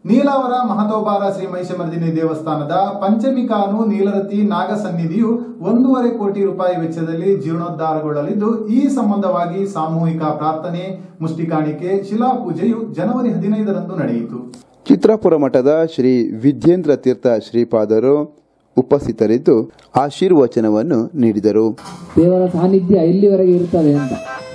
ನೀಲಾವರ ಮಹತೋಬಾರ ಶ್ರೀ ಮಹಿಷಮರ್ದಿನಿ ದೇವಸ್ಥಾನದ ಪಂಚಮಿಕಾನು ನೀಲರತಿ ನಾಗಸನ್ನಿಧಿಯು ಒಂದೂವರೆ ಕೋಟಿ ರೂಪಾಯಿ ವೆಚ್ಚದಲ್ಲಿ ಜೀರ್ಣೋದ್ಧಾರಗೊಳ್ಳಲಿದ್ದು ಈ ಸಂಬಂಧವಾಗಿ ಸಾಮೂಹಿಕ ಪ್ರಾರ್ಥನೆ ಮುಷ್ಟಿಕಾಣಿಕೆ ಶಿಲಾಪೂಜೆಯು ಜನವರಿ ಹದಿನೈದರಂದು ನಡೆಯಿತು ಚಿತ್ರಾಪುರ ಮಠದ ಶ್ರೀ ವಿದ್ಯೇಂದ್ರ ತೀರ್ಥ ಶ್ರೀಪಾದರು ಉಪಸ್ಥಿತರಿದ್ದು ಆಶೀರ್ವಚನವನ್ನು ನೀಡಿದರು ದೇವರ ಸಾನ್ನಿಧ್ಯ ಎಲ್ಲಿವರೆಗೆ ಇರ್ತದೆ ಅಂತ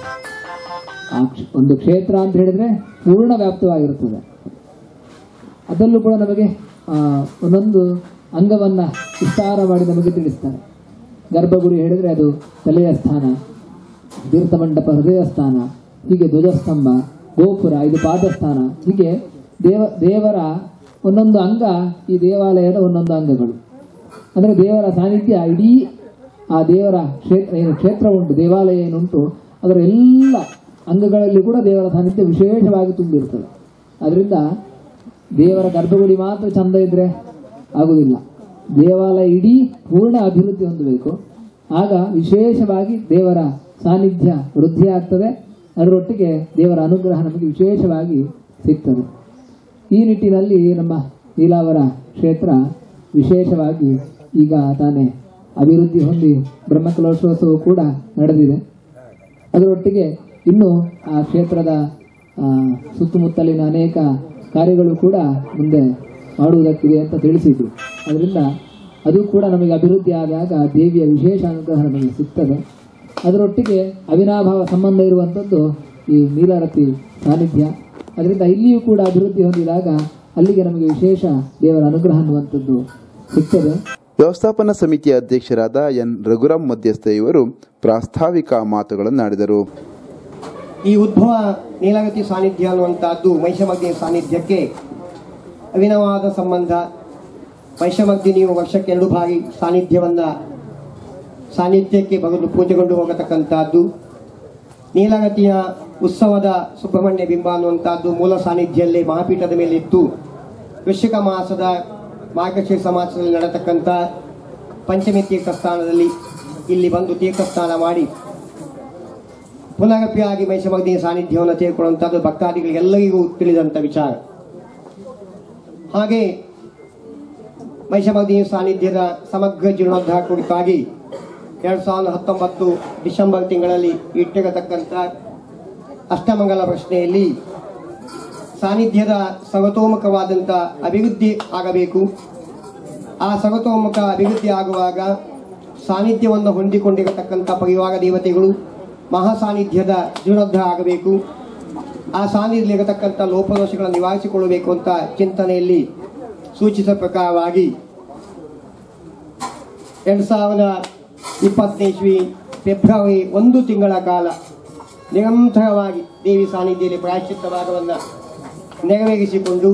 ಆ ಕ್ಷ- ಒಂದು ಕ್ಷೇತ್ರ ಅಂತ ಹೇಳಿದ್ರೆ ಪೂರ್ಣ ವ್ಯಾಪ್ತವಾಗಿರುತ್ತದೆ ಅದರಲ್ಲೂ ಕೂಡ ನಮಗೆ ಆ, ಒಂದೊಂದು ಅಂಗವನ್ನ ವಿಸ್ತಾರ ಮಾಡಿ ನಮಗೆ ತಿಳಿಸ್ತಾರೆ ಗರ್ಭಗುಡಿ ಹೇಳಿದ್ರೆ ಅದು ತಲೆಯ ಸ್ಥಾನ ತೀರ್ಥಮಂಡಪ ಹೃದಯ ಸ್ಥಾನ ಹೀಗೆ ಧ್ವಜಸ್ತಂಭ ಗೋಪುರ ಇದು ಪಾದಸ್ಥಾನ ಹೀಗೆ ದೇವ ದೇವರ ಒಂದೊಂದು ಅಂಗ ಈ ದೇವಾಲಯದ ಒಂದೊಂದು ಅಂಗಗಳು ಅಂದರೆ ದೇವರ ಸಾನ್ನಿಧ್ಯ ಇಡೀ ಆ ದೇವರ ಕ್ಷೇತ್ರ ಏನು ಕ್ಷೇತ್ರ ಉಂಟು ದೇವಾಲಯ ಏನುಂಟು ಅದರ ಎಲ್ಲ ಅಂಗಗಳಲ್ಲಿ ಕೂಡ ದೇವರ ಸಾನ್ನಿಧ್ಯ ವಿಶೇಷವಾಗಿ ತುಂಬಿರ್ತದೆ ಅದರಿಂದ ದೇವರ ಗರ್ಭಗುಡಿ ಮಾತ್ರ ಚಂದ ಇದ್ರೆ ಆಗುವುದಿಲ್ಲ ದೇವಾಲಯ ಇಡೀ ಪೂರ್ಣ ಅಭಿವೃದ್ಧಿ ಹೊಂದಬೇಕು ಆಗ ವಿಶೇಷವಾಗಿ ದೇವರ ಸಾನ್ನಿಧ್ಯ ವೃದ್ಧಿ ಆಗ್ತದೆ ಅದರೊಟ್ಟಿಗೆ ದೇವರ ಅನುಗ್ರಹ ನಮಗೆ ವಿಶೇಷವಾಗಿ ಸಿಗ್ತದೆ ಈ ನಿಟ್ಟಿನಲ್ಲಿ ನಮ್ಮ ನೀಲಾವರ ಕ್ಷೇತ್ರ ವಿಶೇಷವಾಗಿ ಈಗ ತಾನೇ ಅಭಿವೃದ್ಧಿ ಹೊಂದಿ ಬ್ರಹ್ಮಕಲೋತ್ಸವವು ಕೂಡ ನಡೆದಿದೆ ಅದರೊಟ್ಟಿಗೆ ಇನ್ನು ಆ ಕ್ಷೇತ್ರದ ಆ, ಸುತ್ತಮುತ್ತಲಿನ ಅನೇಕ ಕಾರ್ಯಗಳು ಕೂಡ ಮುಂದೆ ಮಾಡುವುದಕ್ಕಿದೆ ಅಂತ ತಿಳಿಸಿದ್ರು ಅದರಿಂದ ಅದು ಕೂಡ ನಮಗೆ ಅಭಿವೃದ್ಧಿ ಆದಾಗ ದೇವಿಯ ವಿಶೇಷ ಅನುಗ್ರಹ ನಮಗೆ ಸಿಗ್ತದೆ ಅದರೊಟ್ಟಿಗೆ ಅವಿನಾಭಾವ ಸಂಬಂಧ ಇರುವಂಥದ್ದು ಈ ನೀಲರತಿ ಸಾನ್ನಿಧ್ಯ ಅದರಿಂದ ಇಲ್ಲಿಯೂ ಕೂಡ ಅಭಿವೃದ್ಧಿ ಹೊಂದಿದಾಗ ಅಲ್ಲಿಗೆ ನಮಗೆ ವಿಶೇಷ ದೇವರ ಅನುಗ್ರಹ ಅನ್ನುವಂಥದ್ದು ಸಿಗ್ತದೆ ವ್ಯವಸ್ಥಾಪನಾ ಸಮಿತಿಯ ಅಧ್ಯಕ್ಷರಾದ ಎನ್ ರಘುರಾಮ್ ಮಧ್ಯಸ್ಥ ಇವರು ಪ್ರಾಸ್ತಾವಿಕ ಮಾತುಗಳನ್ನಾಡಿದರು ಈ ಉದ್ಭವ ನೀಲಗತಿ ಸಾನ್ನಿಧ್ಯ ಅನ್ನುವಂತಹದ್ದು ಮಹಿಷಮಗ್ನಿಯ ಸಾನ್ನಿಧ್ಯಕ್ಕೆ ಅವಿನವಾದ ಸಂಬಂಧ ಮಹಿಷಮಗ್ನಿಯು ವರ್ಷಕ್ಕೆ ಎರಡು ಬಾರಿ ಸಾನ್ನಿಧ್ಯವನ್ನ ಸಾನ್ನಿಧ್ಯಕ್ಕೆ ಬಗಲು ಪೂಜೆಗೊಂಡು ಹೋಗತಕ್ಕಂತಹದ್ದು ನೀಲಗತಿಯ ಉತ್ಸವದ ಸುಬ್ರಹ್ಮಣ್ಯ ಬಿಂಬ ಅನ್ನುವಂತಹದ್ದು ಮೂಲ ಸಾನ್ನಿಧ್ಯಲ್ಲೇ ಮಹಾಪೀಠದ ಮೇಲೆ ಇತ್ತು ವೃಶ್ಚಿಕ ಮಾಸದ ಮಾರ್ಗಶೀರ್ಷ ಮಾಸದಲ್ಲಿ ನಡೆತಕ್ಕಂಥ ಪಂಚಮಿ ತೀರ್ಥಸ್ಥಾನದಲ್ಲಿ ಇಲ್ಲಿ ಬಂದು ತೀರ್ಥಸ್ನಾನ ಮಾಡಿ ಪುನರಪಿಯಾಗಿ ಮಹಿಷಮಗ್ನಿಯ ಸಾನ್ನಿಧ್ಯವನ್ನು ತೆಗೆದುಕೊಳ್ಳುವಂಥದ್ದು ಭಕ್ತಾದಿಗಳಿಗೆಲ್ಲರಿಗೂ ತಿಳಿದಂಥ ವಿಚಾರ ಹಾಗೆ ಮಹಿಷಮಗ್ನಿಯ ಸಾನ್ನಿಧ್ಯದ ಸಮಗ್ರ ಜೀರ್ಣೋದ್ಧಾರ ಕುರಿತಾಗಿ ಎರಡು ಸಾವಿರದ ಹತ್ತೊಂಬತ್ತು ಡಿಸೆಂಬರ್ ತಿಂಗಳಲ್ಲಿ ಇಟ್ಟಿರತಕ್ಕಂಥ ಅಷ್ಟಮಂಗಲ ಪ್ರಶ್ನೆಯಲ್ಲಿ ಸಾನ್ನಿಧ್ಯದ ಸರ್ವತೋಮುಖವಾದಂಥ ಅಭಿವೃದ್ಧಿ ಆಗಬೇಕು ಆ ಸರ್ವತೋಮುಖ ಅಭಿವೃದ್ಧಿ ಆಗುವಾಗ ಸಾನ್ನಿಧ್ಯವನ್ನು ಹೊಂದಿಕೊಂಡಿರತಕ್ಕಂಥ ಪರಿವಾರ ದೇವತೆಗಳು ಮಹಾ ಸಾನ್ನಿಧ್ಯದ ಜೀರ್ಣೋದ್ಧಾರ ಆಗಬೇಕು ಆ ಸಾನ್ನಿಧ್ಯದಲ್ಲಿರತಕ್ಕಂಥ ಲೋಪದೋಷಗಳನ್ನು ನಿವಾರಿಸಿಕೊಳ್ಳಬೇಕು ಅಂತ ಚಿಂತನೆಯಲ್ಲಿ ಸೂಚಿಸಿದ ಪ್ರಕಾರವಾಗಿ ಎರಡು ಸಾವಿರದ ಇಪ್ಪತ್ತನೇ ಇಸ್ವಿ ಫೆಬ್ರವರಿ ಒಂದು ತಿಂಗಳ ಕಾಲ ನಿರಂತರವಾಗಿ ದೇವಿ ಸಾನ್ನಿಧ್ಯದಲ್ಲಿ ಪ್ರಾಯಶ್ಚಿತ್ತ ಭಾಗವನ್ನು ನೆರವೇರಿಸಿಕೊಂಡು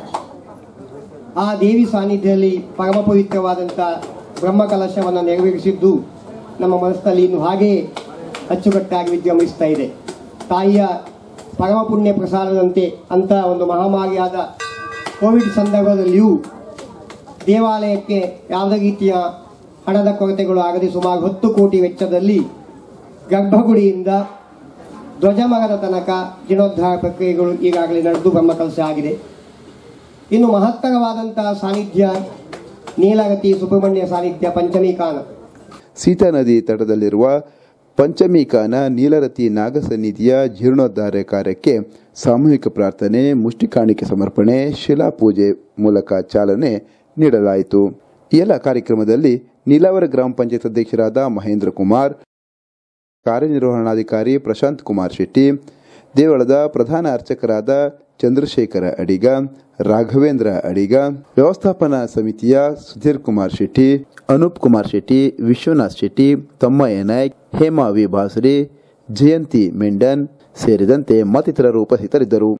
ಆ ದೇವಿ ಸಾನ್ನಿಧ್ಯದಲ್ಲಿ ಪರಮ ಪವಿತ್ರವಾದಂಥ ಬ್ರಹ್ಮಕಲಶವನ್ನು ನೆರವೇರಿಸಿದ್ದು ನಮ್ಮ ಮನಸ್ಸಿನಲ್ಲಿ ಇನ್ನು ಹಾಗೆಯೇ ಅಚ್ಚುಕಟ್ಟಾಗಿ ವಿಜೃಂಭಿಸ್ತಾ ಇದೆ ತಾಯಿಯ ಪರಮ ಪುಣ್ಯ ಪ್ರಸಾದದಂತೆ ಅಂತ ಒಂದು ಮಹಾಮಾರಿಯಾದ ಕೋವಿಡ್ ಸಂದರ್ಭದಲ್ಲಿಯೂ ದೇವಾಲಯಕ್ಕೆ ಯಾವುದೇ ರೀತಿಯ ಹಣದ ಕೊರತೆಗಳು ಆಗದೆ ಸುಮಾರು ಹತ್ತು ಕೋಟಿ ವೆಚ್ಚದಲ್ಲಿ ಗರ್ಭಗುಡಿಯಿಂದ ಧ್ವಜಮರದ ತನಕ ಜೀರ್ಣೋದ್ಧಾರ ಪ್ರಕ್ರಿಯೆಗಳು ಈಗಾಗಲೇ ನಡೆದು ಬ್ರಹ್ಮಕಲಶ ಆಗಿದೆ ಇನ್ನು ಮಹತ್ತರವಾದಂತಹ ಸಾನ್ನಿಧ್ಯ ನೀಲಗತಿ ಸುಬ್ರಹ್ಮಣ್ಯ ಸಾನ್ನಿಧ್ಯ ಪಂಚಮೀಕಾನ ಸೀತಾ ನದಿ ತಟದಲ್ಲಿರುವ ಪಂಚಮೀಕಾನ ನೀಲರತಿ ನಾಗಸನ್ನಿಧಿಯ ಜೀರ್ಣೋದ್ಧಾರ ಕಾರ್ಯಕ್ಕೆ ಸಾಮೂಹಿಕ ಪ್ರಾರ್ಥನೆ ಮುಷ್ಟಿಕಾಣಿಕೆ ಸಮರ್ಪಣೆ ಶಿಲಾಪೂಜೆ ಮೂಲಕ ಚಾಲನೆ ನೀಡಲಾಯಿತು ಈ ಎಲ್ಲ ಕಾರ್ಯಕ್ರಮದಲ್ಲಿ ನೀಲಾವರ ಗ್ರಾಮ ಪಂಚಾಯತ್ ಅಧ್ಯಕ್ಷರಾದ ಮಹೇಂದ್ರ ಕುಮಾರ್ ಕಾರ್ಯನಿರ್ವಹಣಾಧಿಕಾರಿ ಪ್ರಶಾಂತ್ ಕುಮಾರ್ ಶೆಟ್ಟಿ ದೇವಳದ ಪ್ರಧಾನ ಅರ್ಚಕರಾದ ಚಂದ್ರಶೇಖರ ಅಡಿಗ ರಾಘವೇಂದ್ರ ಅಡಿಗ ವ್ಯವಸ್ಥಾಪನಾ ಸಮಿತಿಯ ಸುಧೀರ್ ಕುಮಾರ್ ಶೆಟ್ಟಿ ಅನೂಪ್ ಕುಮಾರ್ ಶೆಟ್ಟಿ ವಿಶ್ವನಾಥ್ ಶೆಟ್ಟಿ ತಮ್ಮಯ್ಯ ನಾಯ್ಕ್ ಹೇಮಾ ವಿ ಬಾಸರಿ ಜಯಂತಿ ಮೆಂಡನ್ ಸೇರಿದಂತೆ ಮತ್ತಿತರರು ಉಪಸ್ಥಿತರಿದ್ದರು